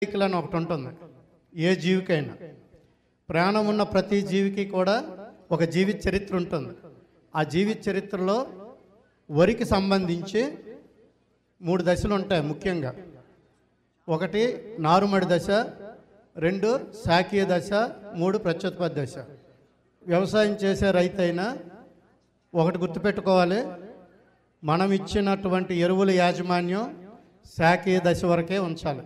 cycle అని ఒకటి ఉంటుంది ఏ జీవికైనా ప్రాణం ఉన్న ప్రతి జీవికి కూడా ఒక జీవిత చరిత్ర ఉంటుంది ఆ జీవిత చరిత్రలో వరికి సంబంధించి మూడు దశలు ఉంటాయి ముఖ్యంగా ఒకటి నారుమడి దశ రెండు శాకీయ దశ మూడు ప్రత్యుత్పత్తి దశ వ్యవసాయం చేసే రైతైనా ఒకటి గుర్తుపెట్టుకోవాలి మనం ఇచ్చినటువంటి ఎరువుల యాజమాన్యం శాకీయ దశ వరకే ఉంచాలి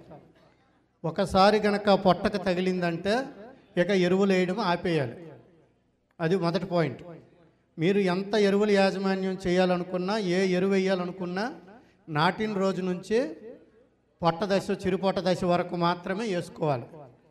ఒకసారి గనక పొట్టకు తగిలిందంటే ఇక ఎరువులు వేయడం ఆపేయాలి అది మొదటి పాయింట్ మీరు ఎంత ఎరువుల యాజమాన్యం చేయాలనుకున్నా ఏ ఎరువు వేయాలనుకున్నా నాటిన రోజు నుంచి పొట్ట దశ చిరుపొట్ట దశ వరకు మాత్రమే వేసుకోవాలి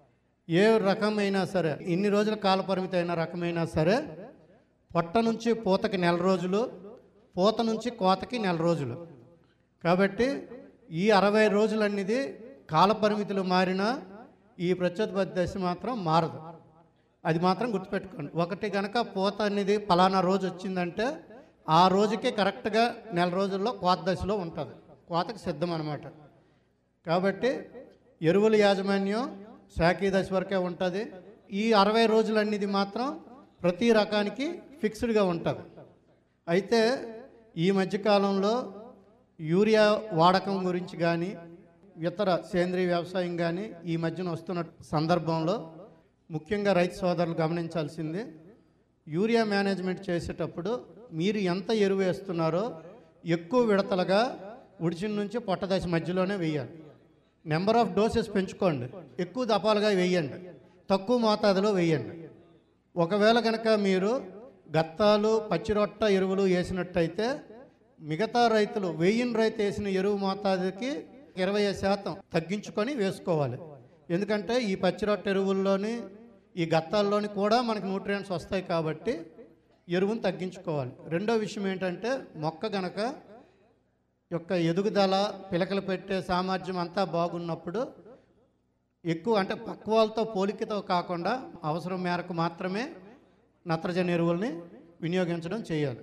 ఏ రకమైనా సరే ఇన్ని రోజుల కాల పరిమితి అయిన రకమైనా సరే పొట్ట నుంచి పూతకి నెల రోజులు పూత నుంచి కోతకి నెల రోజులు కాబట్టి ఈ అరవై రోజులు అనేది కాల పరిమితులు మారినా ఈ ప్రత్యుత్పత్తి దశ మాత్రం మారదు అది మాత్రం గుర్తుపెట్టుకోండి ఒకటి గనక పూత అనేది పలానా రోజు వచ్చిందంటే ఆ రోజుకే కరెక్ట్గా నెల రోజుల్లో కోత దశలో ఉంటుంది కోతకి సిద్ధం అనమాట కాబట్టి ఎరువుల యాజమాన్యం శాఖీ దశ వరకే ఉంటుంది ఈ అరవై రోజులు అనేది మాత్రం ప్రతి రకానికి ఫిక్స్డ్గా ఉంటుంది అయితే ఈ మధ్యకాలంలో యూరియా వాడకం గురించి కానీ ఇతర సేంద్రీయ వ్యవసాయం కానీ ఈ మధ్యన వస్తున్న సందర్భంలో ముఖ్యంగా రైతు సోదరులు గమనించాల్సింది యూరియా మేనేజ్మెంట్ చేసేటప్పుడు మీరు ఎంత ఎరువు వేస్తున్నారో ఎక్కువ విడతలుగా ఉడిచిన నుంచి పొట్టదశ మధ్యలోనే వేయాలి నెంబర్ ఆఫ్ డోసెస్ పెంచుకోండి ఎక్కువ దపాలుగా వేయండి తక్కువ మోతాదులో వేయండి ఒకవేళ కనుక మీరు గత్తాలు పచ్చిరొట్ట ఎరువులు వేసినట్టయితే మిగతా రైతులు వెయ్యిన రైతు వేసిన ఎరువు మోతాదుకి ఇరవై శాతం తగ్గించుకొని వేసుకోవాలి ఎందుకంటే ఈ పచ్చిరొట్ట ఎరువుల్లోని ఈ గత్తాల్లోని కూడా మనకి న్యూట్రియంట్స్ వస్తాయి కాబట్టి ఎరువును తగ్గించుకోవాలి రెండో విషయం ఏంటంటే మొక్క గనక యొక్క ఎదుగుదల పిలకలు పెట్టే సామర్థ్యం అంతా బాగున్నప్పుడు ఎక్కువ అంటే పక్వాలతో పోలికతో కాకుండా అవసరం మేరకు మాత్రమే నత్రజని ఎరువుల్ని వినియోగించడం చేయాలి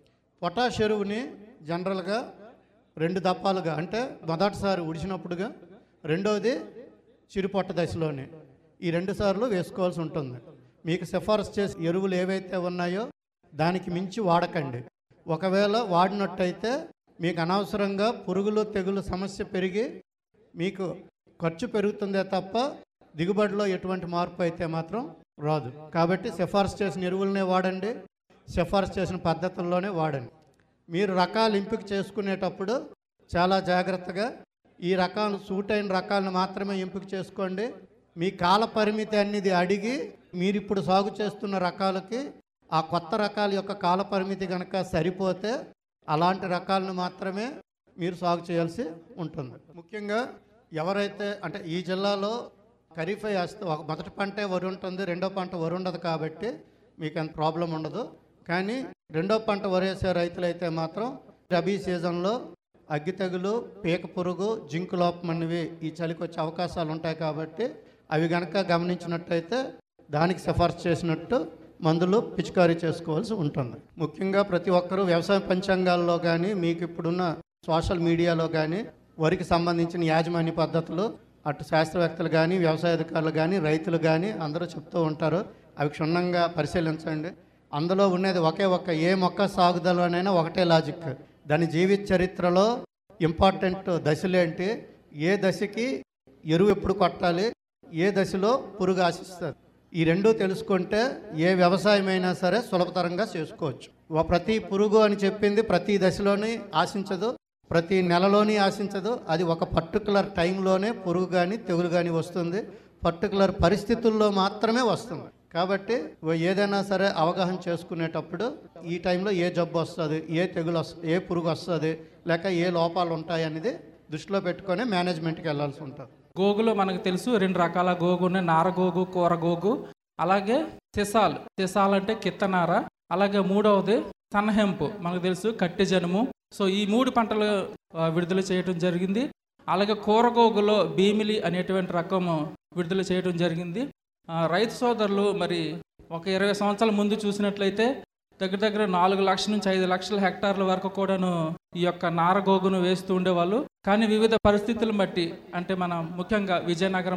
పొటాష్ ఎరువుని జనరల్గా రెండు దప్పాలుగా అంటే మొదటిసారి ఉడిచినప్పుడుగా రెండవది చిరుపొట్ట దశలోనే ఈ రెండు సార్లు వేసుకోవాల్సి ఉంటుంది మీకు సిఫారసు చేసే ఎరువులు ఏవైతే ఉన్నాయో దానికి మించి వాడకండి ఒకవేళ వాడినట్టయితే మీకు అనవసరంగా పురుగులు తెగులు సమస్య పెరిగి మీకు ఖర్చు పెరుగుతుందే తప్ప దిగుబడిలో ఎటువంటి మార్పు అయితే మాత్రం రాదు కాబట్టి సిఫారసు చేసిన ఎరువులనే వాడండి సిఫారసు చేసిన పద్ధతుల్లోనే వాడండి మీరు రకాలు ఎంపిక చేసుకునేటప్పుడు చాలా జాగ్రత్తగా ఈ రకాలు సూట్ అయిన రకాలను మాత్రమే ఎంపిక చేసుకోండి మీ కాల పరిమితి అనేది అడిగి మీరు ఇప్పుడు సాగు చేస్తున్న రకాలకి ఆ కొత్త రకాల యొక్క కాల పరిమితి కనుక సరిపోతే అలాంటి రకాలను మాత్రమే మీరు సాగు చేయాల్సి ఉంటుంది ముఖ్యంగా ఎవరైతే అంటే ఈ జిల్లాలో ఖరీఫ్ వేస్తే ఒక మొదటి పంటే వరి ఉంటుంది రెండో పంట వరి ఉండదు కాబట్టి మీకు అంత ప్రాబ్లం ఉండదు కానీ రెండో పంట వరి వేసే రైతులైతే మాత్రం రబీ సీజన్లో అగ్గి తెగులు పీక పురుగు జింకు లోపం అనేవి ఈ చలికి వచ్చే అవకాశాలు ఉంటాయి కాబట్టి అవి గనక గమనించినట్టయితే దానికి సిఫార్సు చేసినట్టు మందులు పిచికారీ చేసుకోవాల్సి ఉంటుంది ముఖ్యంగా ప్రతి ఒక్కరూ వ్యవసాయ పంచాంగాల్లో కానీ మీకు ఇప్పుడున్న సోషల్ మీడియాలో కానీ వరికి సంబంధించిన యాజమాన్య పద్ధతులు అటు శాస్త్రవేత్తలు కానీ వ్యవసాయ అధికారులు కానీ రైతులు కానీ అందరూ చెప్తూ ఉంటారు అవి క్షుణ్ణంగా పరిశీలించండి అందులో ఉన్నది ఒకే ఒక్క ఏ మొక్క సాగుదలనైనా ఒకటే లాజిక్ దాని జీవిత చరిత్రలో ఇంపార్టెంట్ దశలేంటి ఏ దశకి ఎరువు ఎప్పుడు కొట్టాలి ఏ దశలో పురుగు ఆశిస్తుంది ఈ రెండూ తెలుసుకుంటే ఏ వ్యవసాయమైనా సరే సులభతరంగా చేసుకోవచ్చు ఓ ప్రతి పురుగు అని చెప్పింది ప్రతి దశలోని ఆశించదు ప్రతి నెలలోని ఆశించదు అది ఒక పర్టికులర్ టైంలోనే పురుగు కానీ తెగులు కానీ వస్తుంది పర్టికులర్ పరిస్థితుల్లో మాత్రమే వస్తుంది కాబట్టి ఓ ఏదైనా సరే అవగాహన చేసుకునేటప్పుడు ఈ టైంలో ఏ జబ్బు వస్తుంది ఏ తెగులు వస్తుంది ఏ పురుగు వస్తుంది లేక ఏ లోపాలు ఉంటాయి అనేది దృష్టిలో పెట్టుకొని మేనేజ్మెంట్కి వెళ్ళాల్సి ఉంటుంది గోగులో మనకు తెలుసు రెండు రకాల గోగు ఉన్నాయి నారగోగు కూర గోగు అలాగే సిసాలు సిసాలు అంటే కిత్తనార అలాగే మూడవది సన్నహెంపు మనకు తెలుసు కట్టె జనుము సో ఈ మూడు పంటలు ఆ, విడుదల చేయడం జరిగింది అలాగే కూరగోగులో భీమిలి అనేటువంటి రకము విడుదల చేయడం జరిగింది ఆ, రైతు సోదరులు మరి ఒక ఇరవై సంవత్సరాల ముందు చూసినట్లయితే దగ్గర దగ్గర నాలుగు లక్షల నుంచి ఐదు లక్షల హెక్టార్ల వరకు కూడాను ఈ యొక్క నారగోగును వేస్తూ ఉండేవాళ్ళు కానీ వివిధ పరిస్థితులను బట్టి అంటే మన ముఖ్యంగా విజయనగరం